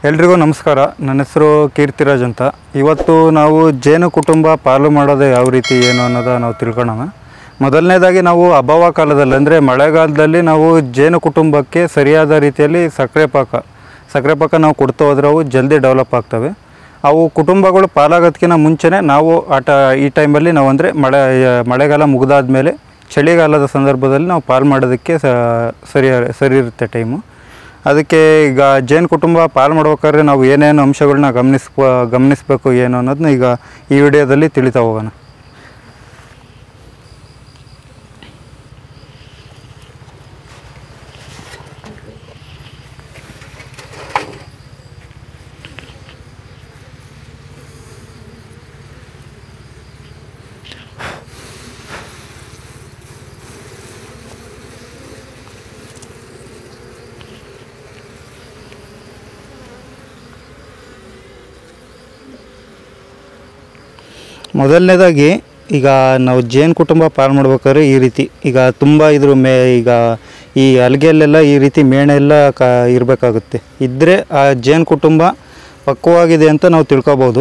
ಎಲ್ರಿಗೂ ನಮಸ್ಕಾರ ನನ್ನ ಹೆಸರು ಕೀರ್ತಿರಾಜ್ ಅಂತ ಇವತ್ತು ನಾವು ಜೇನು ಕುಟುಂಬ ಪಾಲು ಮಾಡೋದು ಯಾವ ರೀತಿ ಏನು ಅನ್ನೋದ ನಾವು ತಿಳ್ಕೊಳ್ಳೋಣ ಮೊದಲನೇದಾಗಿ ನಾವು ಅಭಾವ ಕಾಲದಲ್ಲಿ ಅಂದರೆ ಮಳೆಗಾಲದಲ್ಲಿ ನಾವು ಜೇನು ಕುಟುಂಬಕ್ಕೆ ಸರಿಯಾದ ರೀತಿಯಲ್ಲಿ ಸಕ್ಕರೆ ಪಾಕ ಸಕ್ಕರೆ ಪಾಕ ನಾವು ಕೊಡ್ತಾ ಹೋದ್ರೆ ಅವು ಜಲ್ದಿ ಡೆವಲಪ್ ಆಗ್ತವೆ ಅವು ಕುಟುಂಬಗಳು ಪಾಲಾಗೋದಕ್ಕಿಂತ ಮುಂಚೆನೇ ನಾವು ಆಟ ಈ ಟೈಮಲ್ಲಿ ನಾವು ಅಂದರೆ ಮಳೆ ಮಳೆಗಾಲ ಮುಗಿದಾದ ಮೇಲೆ ಚಳಿಗಾಲದ ಸಂದರ್ಭದಲ್ಲಿ ನಾವು ಪಾಲು ಮಾಡೋದಕ್ಕೆ ಸ ಸರಿ ಸರಿ ಇರುತ್ತೆ ಟೈಮು ಅದಕ್ಕೆ ಈಗ ಜೇನು ಕುಟುಂಬ ಪಾಲು ಮಾಡ್ಬೇಕಾದ್ರೆ ನಾವು ಏನೇನು ಅಂಶಗಳನ್ನ ಗಮನಿಸ್ ಗಮನಿಸಬೇಕು ಏನು ಅನ್ನೋದನ್ನ ಈಗ ಈ ವಿಡಿಯೋದಲ್ಲಿ ತಿಳಿತಾ ಹೋಗೋಣ ಮೊದಲನೇದಾಗಿ ಈಗ ನಾವು ಜೇನು ಕುಟುಂಬ ಪಾಲು ಮಾಡ್ಬೇಕಾದ್ರೆ ಈ ರೀತಿ ಈಗ ತುಂಬ ಇದ್ರ ಮೇ ಈಗ ಈ ಅಲ್ಗೆಲ್ಲೆಲ್ಲ ಈ ರೀತಿ ಮೇಣೆ ಎಲ್ಲ ಕ ಇರಬೇಕಾಗುತ್ತೆ ಇದ್ದರೆ ಆ ಜೇನು ಕುಟುಂಬ ಪಕ್ವವಾಗಿದೆ ಅಂತ ನಾವು ತಿಳ್ಕೊಬೋದು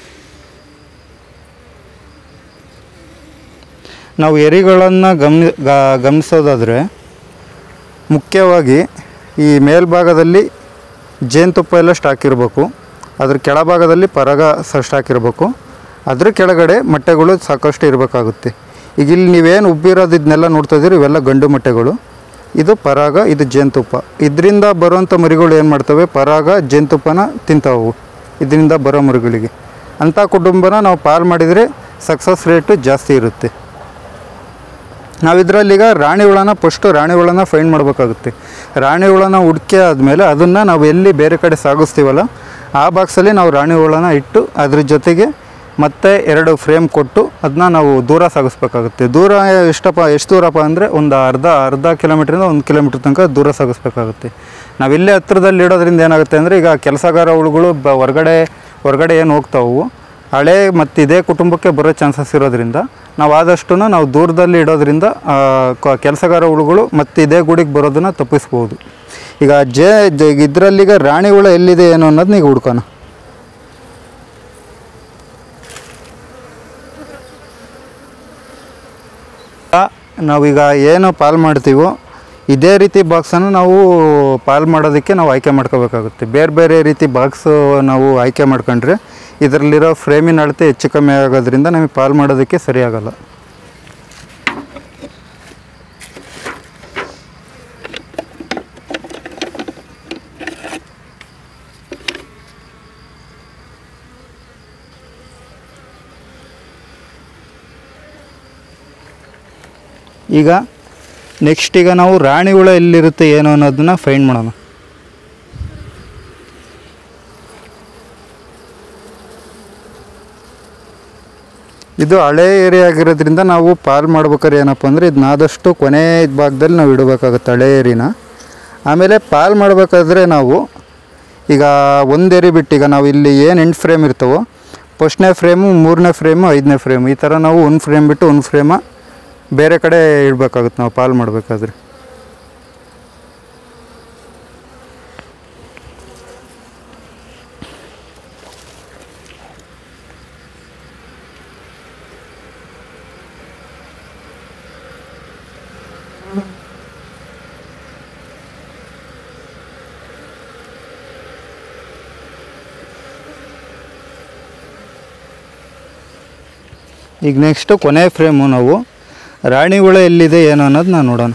ನಾವು ಎರಿಗಳನ್ನು ಗಮನಿ ಗಮನಿಸೋದಾದರೆ ಮುಖ್ಯವಾಗಿ ಈ ಮೇಲ್ಭಾಗದಲ್ಲಿ ಜೇನುತುಪ್ಪ ಎಲ್ಲ ಸ್ಟಾಕ್ ಇರಬೇಕು ಅದ್ರ ಕೆಳಭಾಗದಲ್ಲಿ ಪರಾಗ ಸ ಸ್ಟಾಕ್ ಇರಬೇಕು ಅದ್ರ ಕೆಳಗಡೆ ಮೊಟ್ಟೆಗಳು ಸಾಕಷ್ಟು ಇರಬೇಕಾಗುತ್ತೆ ಈಗ ಇಲ್ಲಿ ನೀವೇನು ಉಬ್ಬಿರೋದು ಇದನ್ನೆಲ್ಲ ನೋಡ್ತಾ ಇದ್ದೀರಿ ಇವೆಲ್ಲ ಗಂಡು ಮೊಟ್ಟೆಗಳು ಇದು ಪರಾಗ ಇದು ಜೇನುತುಪ್ಪ ಇದರಿಂದ ಬರುವಂಥ ಮರಿಗಳು ಏನು ಮಾಡ್ತವೆ ಪರಾಗ ಜೇನುತುಪ್ಪನ ತಿಂತಾವು ಇದರಿಂದ ಬರೋ ಮರಿಗಳಿಗೆ ಅಂಥ ಕುಟುಂಬನ ನಾವು ಪಾಲು ಮಾಡಿದರೆ ಸಕ್ಸಸ್ ರೇಟು ಜಾಸ್ತಿ ಇರುತ್ತೆ ನಾವು ಇದರಲ್ಲೀಗ ರಾಣಿ ಹುಳನ ಫಸ್ಟು ರಾಣಿ ಹುಳನ ಫೈಂಡ್ ಮಾಡಬೇಕಾಗುತ್ತೆ ರಾಣಿ ಹುಳನ ಹುಡ್ಕೆ ಆದಮೇಲೆ ಅದನ್ನು ನಾವು ಎಲ್ಲಿ ಬೇರೆ ಕಡೆ ಸಾಗಿಸ್ತೀವಲ್ಲ ಆ ಬಾಕ್ಸಲ್ಲಿ ನಾವು ರಾಣಿ ಹುಳನ ಇಟ್ಟು ಅದ್ರ ಜೊತೆಗೆ ಮತ್ತೆ ಎರಡು ಫ್ರೇಮ್ ಕೊಟ್ಟು ಅದನ್ನ ನಾವು ದೂರ ಸಾಗಿಸ್ಬೇಕಾಗುತ್ತೆ ದೂರ ಎಷ್ಟಪ್ಪ ಎಷ್ಟು ದೂರಪ್ಪ ಅಂದರೆ ಒಂದು ಅರ್ಧ ಅರ್ಧ ಕಿಲೋಮೀಟ್ರಿಂದ ಒಂದು ಕಿಲೋಮೀಟ್ರ್ ತನಕ ದೂರ ಸಾಗಿಸ್ಬೇಕಾಗುತ್ತೆ ನಾವು ಇಲ್ಲೇ ಹತ್ರದಲ್ಲಿ ಇಡೋದ್ರಿಂದ ಏನಾಗುತ್ತೆ ಅಂದರೆ ಈಗ ಕೆಲಸಗಾರ ಹುಳುಗಳು ಬ ಹೊರಗಡೆ ಹೊರಗಡೆ ಏನು ಹೋಗ್ತಾವು ಹಳೆ ಮತ್ತು ಇದೇ ಕುಟುಂಬಕ್ಕೆ ಬರೋ ಚಾನ್ಸಸ್ ಇರೋದ್ರಿಂದ ನಾವು ಆದಷ್ಟು ನಾವು ದೂರದಲ್ಲಿ ಇಡೋದ್ರಿಂದ ಕೆಲಸಗಾರ ಹುಳುಗಳು ಮತ್ತು ಇದೇ ಗೂಡಿಗೆ ಬರೋದನ್ನು ತಪ್ಪಿಸ್ಬೋದು ಈಗ ಜೇ ಇದರಲ್ಲೀಗ ರಾಣಿ ಹುಳ ಎಲ್ಲಿದೆ ಏನು ಅನ್ನೋದನ್ನ ಈಗ ಹುಡ್ಕೋಣ ನಾವೀಗ ಏನು ಪಾಲ್ ಮಾಡ್ತೀವೋ ಇದೇ ರೀತಿ ಬಾಕ್ಸನ್ನು ನಾವು ಪಾಲ್ ಮಾಡೋದಕ್ಕೆ ನಾವು ಆಯ್ಕೆ ಮಾಡ್ಕೋಬೇಕಾಗುತ್ತೆ ಬೇರೆ ಬೇರೆ ರೀತಿ ಬಾಕ್ಸು ನಾವು ಆಯ್ಕೆ ಮಾಡ್ಕೊಂಡ್ರೆ ಇದರಲ್ಲಿರೋ ಫ್ರೇಮಿನ ಅಳತೆ ಹೆಚ್ಚು ಕಮ್ಮಿ ಆಗೋದ್ರಿಂದ ನಮಗೆ ಪಾಲ್ ಮಾಡೋದಕ್ಕೆ ಸರಿ ಆಗಲ್ಲ ಈಗ ನೆಕ್ಸ್ಟ್ ಈಗ ನಾವು ರಾಣಿ ಹುಳ ಎಲ್ಲಿರುತ್ತೆ ಏನು ಅನ್ನೋದನ್ನ ಫೈಂಡ್ ಮಾಡೋಣ ಇದು ಹಳೆ ಏರಿಯಾ ಆಗಿರೋದ್ರಿಂದ ನಾವು ಪಾಲ್ ಮಾಡ್ಬೇಕಾದ್ರೆ ಏನಪ್ಪ ಅಂದರೆ ಇದನ್ನ ಆದಷ್ಟು ಕೊನೆ ಭಾಗದಲ್ಲಿ ನಾವು ಇಡಬೇಕಾಗುತ್ತೆ ಹಳೆ ಏರಿನ ಆಮೇಲೆ ಪಾಲ್ ಮಾಡಬೇಕಾದ್ರೆ ನಾವು ಈಗ ಒಂದು ಏರಿ ಬಿಟ್ಟು ಈಗ ನಾವು ಇಲ್ಲಿ ಏನು ಎಂಟು ಫ್ರೇಮ್ ಇರ್ತವೋ ಫಸ್ಟ್ನೇ ಫ್ರೇಮು ಮೂರನೇ ಫ್ರೇಮು ಐದನೇ ಫ್ರೇಮು ಈ ಥರ ನಾವು ಒಂದು ಫ್ರೇಮ್ ಬಿಟ್ಟು ಒಂದು ಫ್ರೇಮ ಬೇರೆ ಕಡೆ ಇಡಬೇಕಾಗುತ್ತೆ ನಾವು ಪಾಲ್ ಮಾಡಬೇಕಾದ್ರೆ ಈಗ ನೆಕ್ಸ್ಟು ಕೊನೆ ಫ್ರೇಮು ನಾವು ರಾಣಿ ಹುಳ ಎಲ್ಲಿದೆ ಏನು ಅನ್ನೋದು ನಾವು ನೋಡೋಣ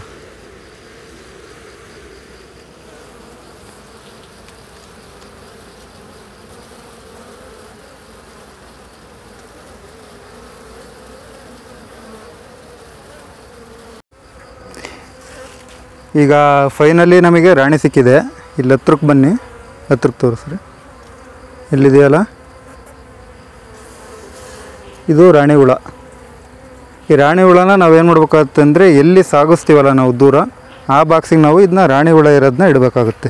ಈಗ ಫೈನಲಿ ನಮಗೆ ರಾಣಿ ಸಿಕ್ಕಿದೆ ಇಲ್ಲಿ ಹತ್ರಕ್ಕೆ ಬನ್ನಿ ಹತ್ರಕ್ಕೆ ತೋರಿಸ್ರಿ ಎಲ್ಲಿದೆಯಲ್ಲ ಇದು ರಾಣಿ ಹುಳ ಈ ರಾಣಿ ಹುಳನ ನಾವೇನು ಮಾಡ್ಬೇಕಾಗತ್ತಂದರೆ ಎಲ್ಲಿ ಸಾಗಿಸ್ತೀವಲ್ಲ ನಾವು ದೂರ ಆ ಬಾಕ್ಸಿಗೆ ನಾವು ಇದನ್ನ ರಾಣಿ ಹುಳ ಇರೋದನ್ನ ಇಡಬೇಕಾಗುತ್ತೆ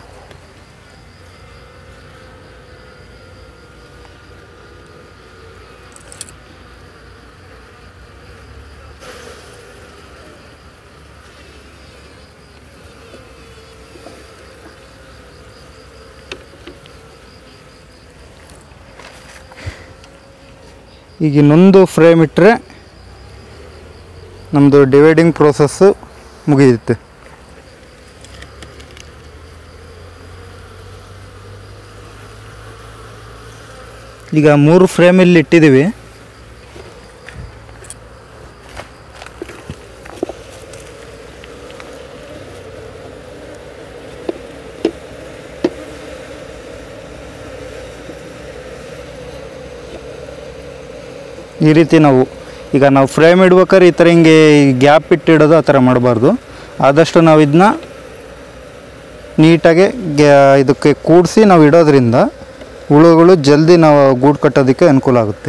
ಈಗ ಇನ್ನೊಂದು ಫ್ರೇಮ್ ಇಟ್ಟರೆ ನಮ್ಮದು ಡಿವೈಡಿಂಗ್ ಪ್ರೋಸೆಸ್ಸು ಮುಗಿಯುತ್ತೆ ಈಗ ಮೂರು ಫ್ರೇಮಲ್ಲಿ ಇಟ್ಟಿದ್ದೀವಿ ಈ ರೀತಿ ನಾವು ಈಗ ನಾವು ಫ್ರೇಮ್ ಇಡ್ಬೇಕಾದ್ರೆ ಈ ಥರ ಹಿಂಗೆ ಗ್ಯಾಪ್ ಇಟ್ಟಿಡೋದು ಆ ಥರ ಮಾಡಬಾರ್ದು ಆದಷ್ಟು ನಾವು ಇದನ್ನ ನೀಟಾಗಿ ಗ್ಯಾ ಇದಕ್ಕೆ ಕೂಡಿಸಿ ನಾವು ಇಡೋದ್ರಿಂದ ಹುಳುಗಳು ಜಲ್ದಿ ನಾವು ಗೂಡು ಕಟ್ಟೋದಕ್ಕೆ ಅನುಕೂಲ ಆಗುತ್ತೆ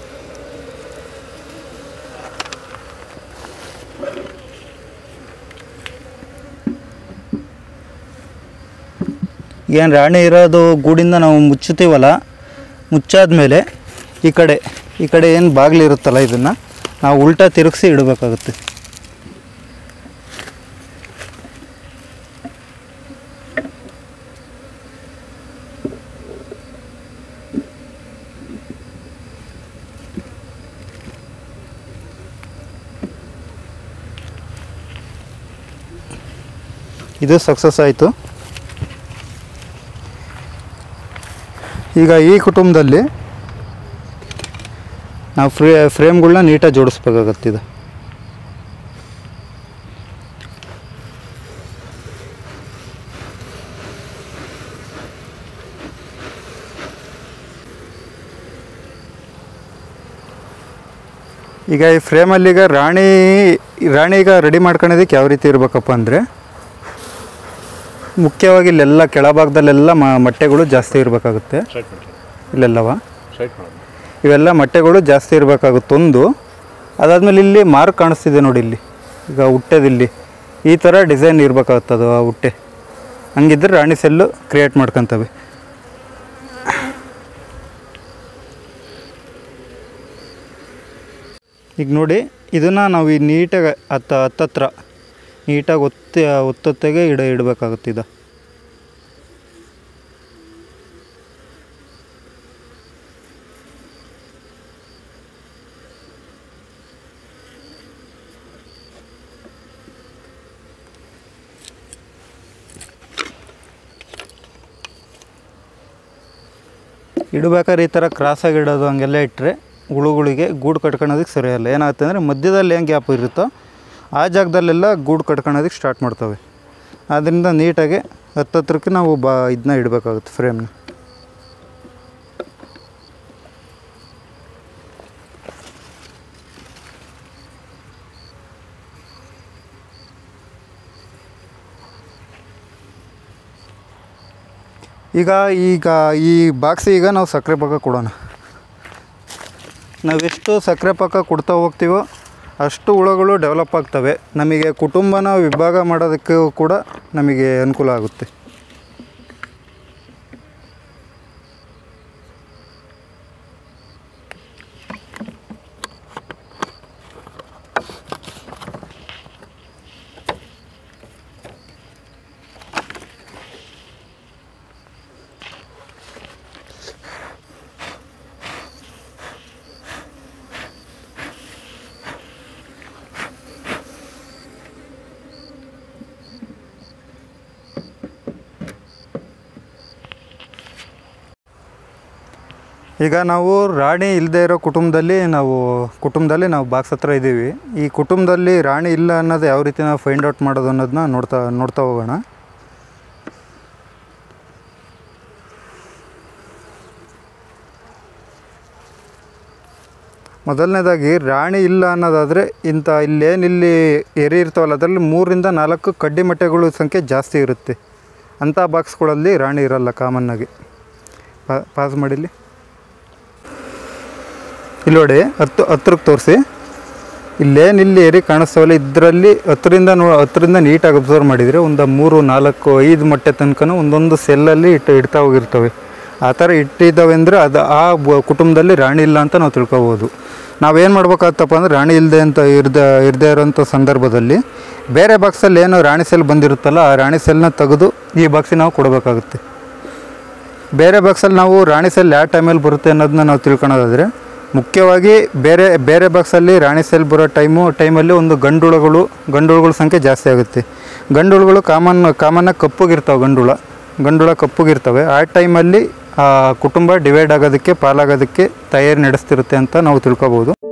ಏನು ರಾಣಿ ಇರೋದು ಗೂಡಿಂದ ನಾವು ಮುಚ್ಚುತ್ತೀವಲ್ಲ ಮುಚ್ಚಾದ್ಮೇಲೆ ಈ ಕಡೆ ಈ ಕಡೆ ಏನು ಬಾಗಿಲು ಇರುತ್ತಲ್ಲ ಇದನ್ನು ನಾವು ಉಲ್ಟಾ ತಿರುಗಿಸಿ ಇಡಬೇಕಾಗುತ್ತೆ ಇದು ಸಕ್ಸಸ್ ಆಯಿತು ಈಗ ಈ ಕುಟುಂಬದಲ್ಲಿ ನಾವು ಫ್ರೇ ಫ್ರೇಮ್ಗಳನ್ನ ನೀಟಾಗಿ ಜೋಡಿಸ್ಬೇಕಾಗತ್ತಿದೆ ಈಗ ಈ ಫ್ರೇಮಲ್ಲಿ ಈಗ ರಾಣಿ ರಾಣಿ ಈಗ ರೆಡಿ ಮಾಡ್ಕೊಳೋದಕ್ಕೆ ಯಾವ ರೀತಿ ಇರಬೇಕಪ್ಪ ಅಂದರೆ ಮುಖ್ಯವಾಗಿ ಇಲ್ಲೆಲ್ಲ ಕೆಳಭಾಗದಲ್ಲೆಲ್ಲ ಮ ಮೊಟ್ಟೆಗಳು ಜಾಸ್ತಿ ಇರಬೇಕಾಗುತ್ತೆ ಸ್ಟ್ರೈಟ್ ಮಾಡಿ ಇಲ್ಲೆಲ್ಲವ ಸ್ಟ್ರೈಟ್ ಮಾಡೋದು ಇವೆಲ್ಲ ಮೊಟ್ಟೆಗಳು ಜಾಸ್ತಿ ಇರಬೇಕಾಗುತ್ತೆ ಒಂದು ಅದಾದಮೇಲೆ ಇಲ್ಲಿ ಮಾರ್ಕ್ ಕಾಣಿಸ್ತಿದೆ ನೋಡಿ ಇಲ್ಲಿ ಈಗ ಹುಟ್ಟೆದಿಲ್ಲಿ ಈ ಥರ ಡಿಸೈನ್ ಇರಬೇಕಾಗುತ್ತದು ಆ ಹುಟ್ಟೆ ಹಂಗಿದ್ರೆ ರಾಣಿ ಸೆಲ್ಲು ಕ್ರಿಯೇಟ್ ಮಾಡ್ಕೊತವೆ ಈಗ ನೋಡಿ ಇದನ್ನು ನಾವು ಈ ನೀಟಾಗಿ ಹತ್ತ ಹತ್ತತ್ರ ನೀಟಾಗಿ ಒತ್ತಿ ಒತ್ತೊತ್ತಿಗೆ ಇಡ ಇಡಬೇಕಾಗುತ್ತೆ ಇದು ಇಡಬೇಕಾದ್ರೆ ಈ ಥರ ಕ್ರಾಸಾಗಿ ಇಡೋದು ಹಂಗೆಲ್ಲ ಇಟ್ಟರೆ ಹುಳುಗಳಿಗೆ ಗೂಡು ಕಟ್ಕೊಳೋದಕ್ಕೆ ಸರಿಯಲ್ಲ ಏನಾಗುತ್ತೆ ಅಂದರೆ ಮಧ್ಯದಲ್ಲಿ ಏನು ಗ್ಯಾಪ್ ಇರುತ್ತೋ ಆ ಜಾಗದಲ್ಲೆಲ್ಲ ಗೂಡು ಕಟ್ಕೊಳೋದಕ್ಕೆ ಸ್ಟಾರ್ಟ್ ಮಾಡ್ತವೆ ಆದ್ದರಿಂದ ನೀಟಾಗಿ ಹತ್ತತ್ರಕ್ಕೆ ನಾವು ಬಾ ಇದನ್ನ ಇಡಬೇಕಾಗುತ್ತೆ ಫ್ರೇಮ್ನ ಈಗ ಈಗ ಈ ಬಾಕ್ಸ್ ಈಗ ನಾವು ಸಕ್ಕರೆ ಪಾಕ ಕೊಡೋಣ ನಾವೆಷ್ಟು ಸಕ್ಕರೆ ಪಾಕ ಕೊಡ್ತಾ ಹೋಗ್ತೀವೋ ಅಷ್ಟು ಹುಳುಗಳು ಡೆವಲಪ್ ಆಗ್ತವೆ ನಮಗೆ ಕುಟುಂಬನ ವಿಭಾಗ ಮಾಡೋದಕ್ಕೂ ಕೂಡ ನಮಗೆ ಅನುಕೂಲ ಆಗುತ್ತೆ ಈಗ ನಾವು ರಾಣಿ ಇಲ್ಲದೆ ಇರೋ ಕುಟುಂಬದಲ್ಲಿ ನಾವು ಕುಟುಂಬದಲ್ಲಿ ನಾವು ಬಾಕ್ಸ್ ಹತ್ರ ಇದ್ದೀವಿ ಈ ಕುಟುಂಬದಲ್ಲಿ ರಾಣಿ ಇಲ್ಲ ಅನ್ನೋದು ಯಾವ ರೀತಿ ನಾವು ಫೈಂಡ್ ಔಟ್ ಮಾಡೋದು ಅನ್ನೋದನ್ನ ನೋಡ್ತಾ ನೋಡ್ತಾ ಹೋಗೋಣ ಮೊದಲನೇದಾಗಿ ರಾಣಿ ಇಲ್ಲ ಅನ್ನೋದಾದರೆ ಇಂಥ ಇಲ್ಲೇನಿಲ್ಲಿ ಎರಿ ಇರ್ತಾವಲ್ಲ ಅದರಲ್ಲಿ ಮೂರಿಂದ ನಾಲ್ಕು ಕಡ್ಡಿ ಮೊಟ್ಟೆಗಳು ಸಂಖ್ಯೆ ಜಾಸ್ತಿ ಇರುತ್ತೆ ಅಂಥ ಬಾಕ್ಸ್ಗಳಲ್ಲಿ ರಾಣಿ ಇರಲ್ಲ ಕಾಮನ್ನಾಗಿ ಪಾ ಪಾಸ್ ಮಾಡಿಲ್ಲಿ ಇಲ್ಲಿ ನೋಡಿ ಹತ್ತು ಹತ್ರಕ್ಕೆ ತೋರಿಸಿ ಇಲ್ಲೇನು ಇಲ್ಲಿ ಏರಿ ಕಾಣಿಸ್ತಾವಲ್ಲ ಇದರಲ್ಲಿ ಹತ್ತರಿಂದ ನೋ ಹತ್ತರಿಂದ ನೀಟಾಗಿ ಅಬ್ಸರ್ವ್ ಮಾಡಿದರೆ ಒಂದು ಮೂರು ನಾಲ್ಕು ಐದು ಮೊಟ್ಟೆ ತನಕನೂ ಒಂದೊಂದು ಸೆಲ್ಲಲ್ಲಿ ಇಟ್ಟು ಇಡ್ತಾ ಹೋಗಿರ್ತವೆ ಆ ಥರ ಇಟ್ಟಿದ್ದಾವೆ ಅಂದರೆ ಅದು ಆ ಬ- ಕುಟುಂಬದಲ್ಲಿ ರಾಣಿ ಇಲ್ಲ ಅಂತ ನಾವು ತಿಳ್ಕೊಬೋದು ನಾವೇನು ಮಾಡ್ಬೇಕಾಗತ್ತಪ್ಪ ಅಂದರೆ ರಾಣಿ ಇಲ್ಲದೆ ಅಂತ ಇರ್ದ ಇರದೇ ಇರೋಂಥ ಸಂದರ್ಭದಲ್ಲಿ ಬೇರೆ ಬಾಕ್ಸಲ್ಲಿ ಏನು ರಾಣಿ ಸೆಲ್ ಬಂದಿರುತ್ತಲ್ಲ ಆ ರಾಣಿ ಸೆಲ್ನ ತೆಗೆದು ಈ ಬಾಕ್ಸಿಗೆ ನಾವು ಕೊಡಬೇಕಾಗುತ್ತೆ ಬೇರೆ ಬಾಕ್ಸಲ್ಲಿ ನಾವು ರಾಣಿ ಸೆಲ್ ಯಾವ ಟೈಮಲ್ಲಿ ಬರುತ್ತೆ ಅನ್ನೋದನ್ನ ನಾವು ತಿಳ್ಕೊಳೋದಾದರೆ ಮುಖ್ಯವಾಗಿ ಬೇರೆ ಬೇರೆ ಬಾಕ್ಸಲ್ಲಿ ರಾಣಿ ಸೆಲ್ ಬರೋ ಟೈಮು ಟೈಮಲ್ಲಿ ಒಂದು ಗಂಡುಳಗಳು ಗಂಡುಳುಗಳ ಸಂಖ್ಯೆ ಜಾಸ್ತಿ ಆಗುತ್ತೆ ಗಂಡುಳುಗಳು ಕಾಮನ್ ಕಾಮನ್ನಾಗಿ ಕಪ್ಪಗಿರ್ತಾವೆ ಗಂಡುಳ ಗಂಡುಳ ಕಪ್ಪಗಿರ್ತವೆ ಆ ಟೈಮಲ್ಲಿ ಆ ಕುಟುಂಬ ಡಿವೈಡ್ ಆಗೋದಕ್ಕೆ ಪಾಲಾಗೋದಕ್ಕೆ ತಯಾರಿ ನಡೆಸ್ತಿರುತ್ತೆ ಅಂತ ನಾವು ತಿಳ್ಕೊಬೋದು